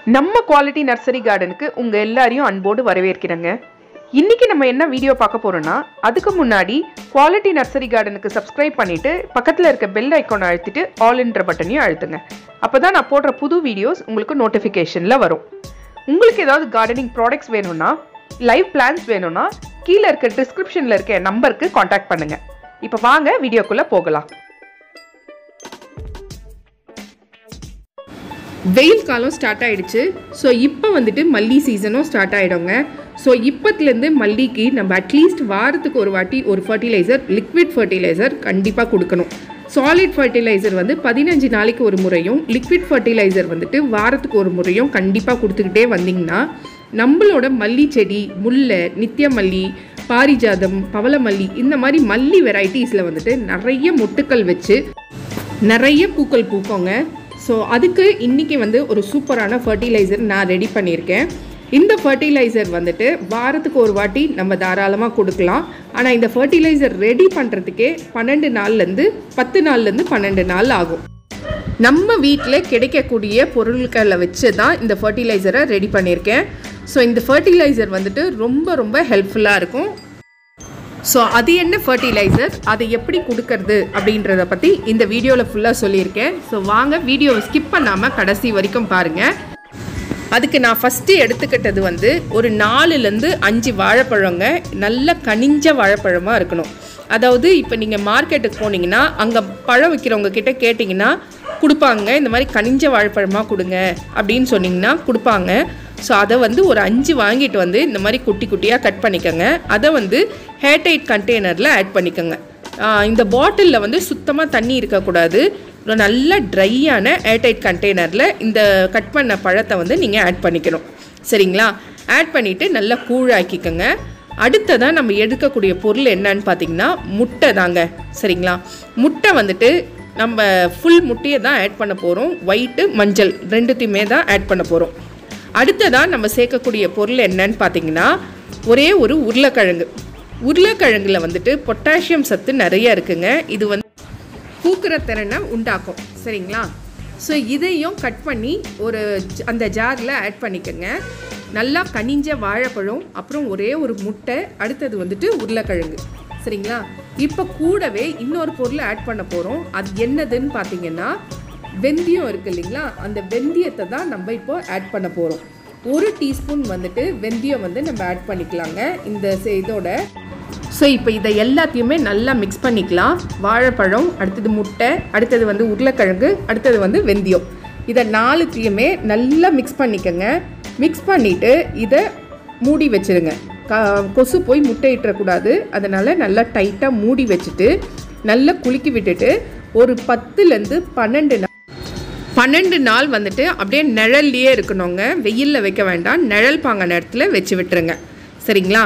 நம்ம quality nursery கார்டனுக்கு உங்கள் எல்லாரையும் அன்போடு வரவேற்கிறேங்க இன்னைக்கு நம்ம என்ன வீடியோ பார்க்க போறோம்னா அதுக்கு முன்னாடி குவாலிட்டி நர்சரி கார்டனுக்கு சப்ஸ்கிரைப் பண்ணிட்டு பக்கத்தில் இருக்க பெல் ஐக்கானை அழுத்திட்டு ஆல் என்ற பட்டனையும் அழுத்துங்க அப்போ தான் நான் போடுற புது வீடியோஸ் உங்களுக்கு நோட்டிஃபிகேஷனில் வரும் உங்களுக்கு ஏதாவது கார்டனிங் ப்ராடக்ட்ஸ் வேணும்னா லைவ் பிளான்ஸ் வேணும்னா கீழே இருக்க டிஸ்கிரிப்ஷனில் இருக்க நம்பருக்கு காண்டாக்ட் பண்ணுங்க இப்போ வாங்க வீடியோக்குள்ளே போகலாம் வெயில் காலம் ஸ்டார்ட் ஆயிடுச்சு ஸோ இப்போ வந்துட்டு மல்லி சீசனும் ஸ்டார்ட் ஆகிடுங்க ஸோ இப்போத்துலேருந்து மல்லிக்கு நம்ம அட்லீஸ்ட் வாரத்துக்கு ஒரு வாட்டி ஒரு ஃபர்டிலைசர் லிக்விட் ஃபர்டிலைசர் கண்டிப்பாக கொடுக்கணும் சாலிட் ஃபர்டிலைசர் வந்து பதினஞ்சு நாளைக்கு ஒரு முறையும் லிக்விட் ஃபர்டிலைசர் வந்துட்டு வாரத்துக்கு ஒரு முறையும் கண்டிப்பாக கொடுத்துக்கிட்டே வந்தீங்கன்னா நம்மளோட மல்லி செடி முல்லை நித்திய மல்லி பாரிஜாதம் பவளமல்லி இந்த மாதிரி மல்லி வெரைட்டிஸில் வந்துட்டு நிறைய மொட்டுக்கள் வச்சு நிறைய பூக்கள் பூக்கோங்க ஸோ அதுக்கு இன்றைக்கி வந்து ஒரு சூப்பரான ஃபர்டிலைசர் நான் ரெடி பண்ணியிருக்கேன் இந்த ஃபர்டிலைசர் வந்துட்டு வாரத்துக்கு ஒரு வாட்டி நம்ம தாராளமாக கொடுக்கலாம் ஆனால் இந்த ஃபர்டிலைசர் ரெடி பண்ணுறதுக்கே பன்னெண்டு நாள்லேருந்து பத்து நாள்லேருந்து பன்னெண்டு நாள் ஆகும் நம்ம வீட்டில் கிடைக்கக்கூடிய பொருட்களை வச்சு தான் இந்த ஃபர்டிலைசரை ரெடி பண்ணியிருக்கேன் ஸோ இந்த ஃபர்டிலைசர் வந்துட்டு ரொம்ப ரொம்ப ஹெல்ப்ஃபுல்லாக இருக்கும் ஸோ அது என்ன ஃபர்டிலைசர் அதை எப்படி கொடுக்கறது அப்படின்றத பற்றி இந்த வீடியோவில் ஃபுல்லாக சொல்லியிருக்கேன் ஸோ வாங்க வீடியோவை ஸ்கிப் பண்ணாமல் கடைசி வரைக்கும் பாருங்கள் அதுக்கு நான் ஃபஸ்ட்டு எடுத்துக்கிட்டது வந்து ஒரு நாலுலேருந்து அஞ்சு வாழைப்பழங்க நல்ல கனிஞ்ச வாழைப்பழமாக இருக்கணும் அதாவது இப்போ நீங்கள் மார்க்கெட்டுக்கு போனீங்கன்னா அங்கே பழம் விற்கிறவங்க கிட்ட கேட்டிங்கன்னா கொடுப்பாங்க இந்த மாதிரி கனிஞ்ச வாழைப்பழமாக கொடுங்க அப்படின்னு சொன்னிங்கன்னா கொடுப்பாங்க ஸோ அதை வந்து ஒரு அஞ்சு வாங்கிட்டு வந்து இந்த மாதிரி குட்டி குட்டியாக கட் பண்ணிக்கோங்க அதை வந்து ஹேர்டைட் கண்டெய்னரில் ஆட் பண்ணிக்கோங்க இந்த பாட்டிலில் வந்து சுத்தமாக தண்ணி இருக்கக்கூடாது ஒரு நல்ல ட்ரையான ஏர்டைட் கண்டெய்னரில் இந்த கட் பண்ண பழத்தை வந்து நீங்கள் ஆட் பண்ணிக்கணும் சரிங்களா ஆட் பண்ணிவிட்டு நல்லா கூழாக்கிக்கோங்க அடுத்ததாக நம்ம எடுக்கக்கூடிய பொருள் என்னன்னு பார்த்தீங்கன்னா முட்டை தாங்க சரிங்களா முட்டை வந்துட்டு நம்ம ஃபுல் முட்டையை தான் ஆட் பண்ண போகிறோம் ஒயிட்டு மஞ்சள் ரெண்டுத்தையுமே தான் ஆட் பண்ண போகிறோம் அடுத்ததாக நம்ம சேர்க்கக்கூடிய பொருள் என்னன்னு பார்த்தீங்கன்னா ஒரே ஒரு உருளைக்கிழங்கு உருளைக்கிழங்குல வந்துட்டு பொட்டாசியம் சத்து நிறைய இருக்குங்க இது வந்து பூக்கிற திறனை உண்டாக்கும் சரிங்களா ஸோ இதையும் கட் பண்ணி ஒரு அந்த ஜாரில் ஆட் பண்ணிக்கோங்க நல்லா கனிஞ்ச வாழைப்பழம் அப்புறம் ஒரே ஒரு முட்டை அடுத்தது வந்துட்டு உருளைக்கிழங்கு சரிங்களா இப்போ கூடவே இன்னொரு பொருளை ஆட் பண்ண போகிறோம் அது என்னதுன்னு பார்த்தீங்கன்னா வெந்தயம் இருக்குது இல்லைங்களா அந்த வெந்தயத்தை தான் நம்ம இப்போ ஆட் பண்ண போகிறோம் ஒரு டீஸ்பூன் வந்துட்டு வெந்தயம் வந்து நம்ம ஆட் பண்ணிக்கலாங்க இந்த இதோட ஸோ இப்போ இதை எல்லாத்தையுமே நல்லா மிக்ஸ் பண்ணிக்கலாம் வாழைப்பழம் அடுத்தது முட்டை அடுத்தது வந்து உருளைக்கிழங்கு அடுத்தது வந்து வெந்தயம் இதை நாலுத்தையுமே நல்லா மிக்ஸ் பண்ணிக்கோங்க மிக்ஸ் பண்ணிவிட்டு இதை மூடி வச்சுருங்க க கொசு போய் முட்டை இட்டுறக்கூடாது அதனால் நல்லா டைட்டாக மூடி வச்சுட்டு நல்லா குலுக்கி விட்டுட்டு ஒரு பத்துலேருந்து பன்னெண்டு நாள் பன்னெண்டு நாள் வந்துட்டு அப்படியே நிழல்லையே இருக்கணுங்க வெயிலில் வைக்க வேண்டாம் நிழல் பாங்க நேரத்தில் வச்சு விட்டுருங்க சரிங்களா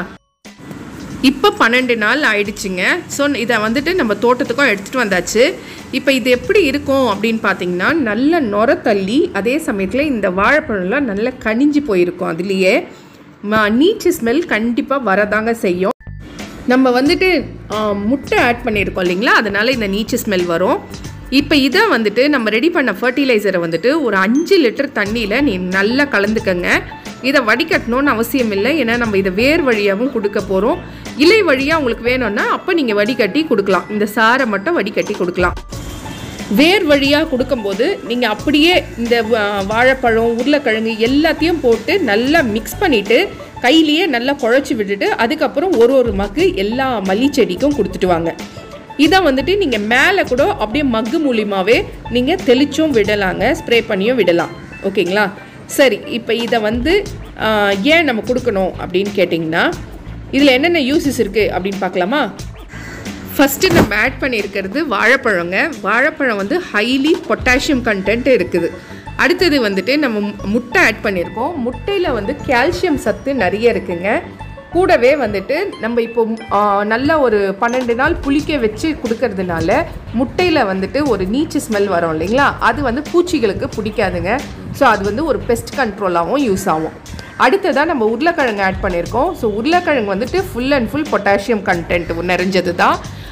இப்போ பன்னெண்டு நாள் ஆயிடுச்சுங்க ஸோ இதை வந்துட்டு நம்ம தோட்டத்துக்கும் எடுத்துகிட்டு வந்தாச்சு இப்போ இது எப்படி இருக்கும் அப்படின்னு பார்த்தீங்கன்னா நல்ல நொர தள்ளி அதே சமயத்தில் இந்த வாழைப்பழம்லாம் நல்லா கனிஞ்சு போயிருக்கும் அதுலேயே நீச்சு ஸ்மெல் கண்டிப்பாக வரதாங்க செய்யும் நம்ம வந்துட்டு முட்டை ஆட் பண்ணியிருக்கோம் இல்லைங்களா அதனால் இந்த நீச்சு ஸ்மெல் வரும் இப்போ இதை வந்துட்டு நம்ம ரெடி பண்ண ஃபர்டிலைசரை வந்துட்டு ஒரு அஞ்சு லிட்டர் தண்ணியில் நீ நல்லா கலந்துக்கங்க இதை வடிகட்டணும்னு அவசியம் இல்லை ஏன்னா நம்ம இதை வேர் வழியாகவும் கொடுக்க போகிறோம் இலை வழியாக உங்களுக்கு வேணும்னா அப்போ நீங்கள் வடிகட்டி கொடுக்கலாம் இந்த சாரை மட்டும் வடிகட்டி கொடுக்கலாம் வேர் வழியாக கொடுக்கும்போது நீங்கள் அப்படியே இந்த வாழைப்பழம் உருளைக்கிழங்கு எல்லாத்தையும் போட்டு நல்லா மிக்ஸ் பண்ணிவிட்டு கையிலேயே நல்லா குழச்சி விட்டுட்டு அதுக்கப்புறம் ஒரு ஒரு மக்கு எல்லா மல்லி செடிக்கும் கொடுத்துட்டு வாங்க இதை வந்துட்டு நீங்கள் மேலே கூட அப்படியே மக்கு மூலியமாகவே நீங்கள் தெளிச்சும் விடலாங்க ஸ்ப்ரே பண்ணியும் விடலாம் ஓகேங்களா சரி இப்போ இதை வந்து ஏன் நம்ம கொடுக்கணும் அப்படின்னு கேட்டிங்கன்னா இதில் என்னென்ன யூசஸ் இருக்குது அப்படின்னு பார்க்கலாமா ஃபஸ்ட்டு நம்ம ஆட் பண்ணியிருக்கிறது வாழைப்பழங்க வாழைப்பழம் வந்து ஹைலி பொட்டாசியம் கண்டென்ட் இருக்குது அடுத்தது வந்துட்டு நம்ம முட்டை ஆட் பண்ணியிருக்கோம் முட்டையில் வந்து கால்சியம் சத்து நிறைய இருக்குங்க கூடவே வந்துட்டு நம்ம இப்போ நல்லா ஒரு பன்னெண்டு நாள் புளிக்க வச்சு கொடுக்கறதுனால முட்டையில் வந்துட்டு ஒரு நீச்சு ஸ்மெல் வரும் இல்லைங்களா அது வந்து பூச்சிகளுக்கு பிடிக்காதுங்க ஸோ அது வந்து ஒரு பெஸ்ட் கண்ட்ரோலாகவும் யூஸ் ஆகும் அடுத்ததாக நம்ம உருளைக்கிழங்கு ஆட் பண்ணியிருக்கோம் ஸோ உருளைக்கிழங்கு வந்துட்டு full and full potassium content நிறைஞ்சது தான்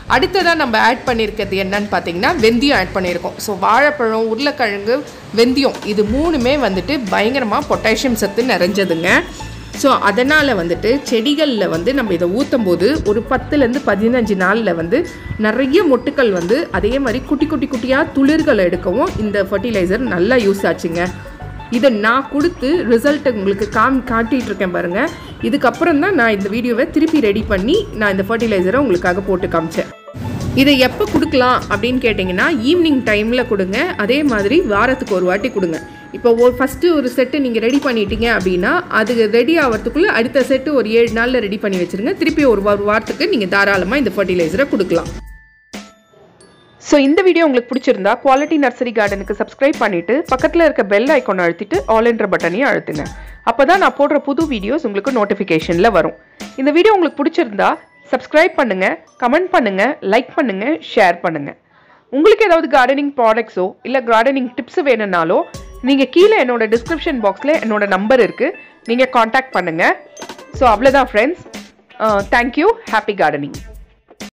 அடுத்ததாக நம்ம ஆட் பண்ணியிருக்கிறது என்னன்னு பார்த்தீங்கன்னா வெந்தயம் ஆட் பண்ணியிருக்கோம் ஸோ வாழைப்பழம் உருளைக்கிழங்கு வெந்தயம் இது மூணுமே வந்துட்டு பயங்கரமாக பொட்டாசியம் சத்து நிறைஞ்சதுங்க ஸோ அதனால் வந்துட்டு செடிகளில் வந்து நம்ம இதை ஊற்றும் போது ஒரு பத்துலேருந்து பதினஞ்சு நாளில் வந்து நிறைய மொட்டுக்கள் வந்து அதே மாதிரி குட்டி குட்டி குட்டியாக துளிர்கள் எடுக்கவும் இந்த ஃபர்டிலைசர் நல்லா யூஸ் ஆச்சுங்க இதை நான் கொடுத்து ரிசல்ட் உங்களுக்கு காம் காட்டிகிட்டு இருக்கேன் பாருங்கள் இதுக்கப்புறம் தான் நான் இந்த வீடியோவை திருப்பி ரெடி பண்ணி நான் இந்த ஃபர்டிலைசரை உங்களுக்காக போட்டு காமிச்சேன் இதை எப்போ கொடுக்கலாம் அப்படின்னு கேட்டிங்கன்னா ஈவினிங் டைமில் கொடுங்க அதே மாதிரி வாரத்துக்கு ஒரு வாட்டி கொடுங்க இப்போ ஒரு ஃபஸ்ட்டு ஒரு செட்டு நீங்கள் ரெடி பண்ணிட்டீங்க அப்படின்னா அது ரெடி ஆகிறதுக்குள்ளே அடுத்த செட்டு ஒரு ஏழு நாளில் ரெடி பண்ணி வச்சுருங்க திருப்பி ஒரு வா- வாரத்துக்கு நீங்கள் தாராளமாக இந்த ஃபர்டிலைசரை கொடுக்கலாம் ஸோ இந்த வீடியோ உங்களுக்கு பிடிச்சிருந்தா குவாலிட்டி நர்சரி கார்டனுக்கு சப்ஸ்கிரைப் பண்ணிட்டு பக்கத்தில் இருக்க பெல் ஐக்கான் அழுத்திட்டு ஆல் என்ற பட்டனையும் அழுத்துங்க அப்போ தான் நான் போடுற புது வீடியோஸ் உங்களுக்கு நோட்டிஃபிகேஷனில் வரும் இந்த வீடியோ உங்களுக்கு பிடிச்சிருந்தா சப்ஸ்கிரைப் பண்ணுங்க கமெண்ட் பண்ணுங்க லைக் பண்ணுங்க ஷேர் பண்ணுங்க உங்களுக்கு ஏதாவது கார்டனிங் ப்ராடக்ட்ஸோ இல்லை கார்டனிங் டிப்ஸ் வேணும்னாலோ நீங்கள் கீழே என்னோட டிஸ்கிரிப்ஷன் பாக்ஸில் என்னோட நம்பர் இருக்குது நீங்கள் காண்டாக்ட் பண்ணுங்கள் ஸோ அவ்வளோதான் ஃப்ரெண்ட்ஸ் தேங்க்யூ ஹாப்பி கார்டனிங்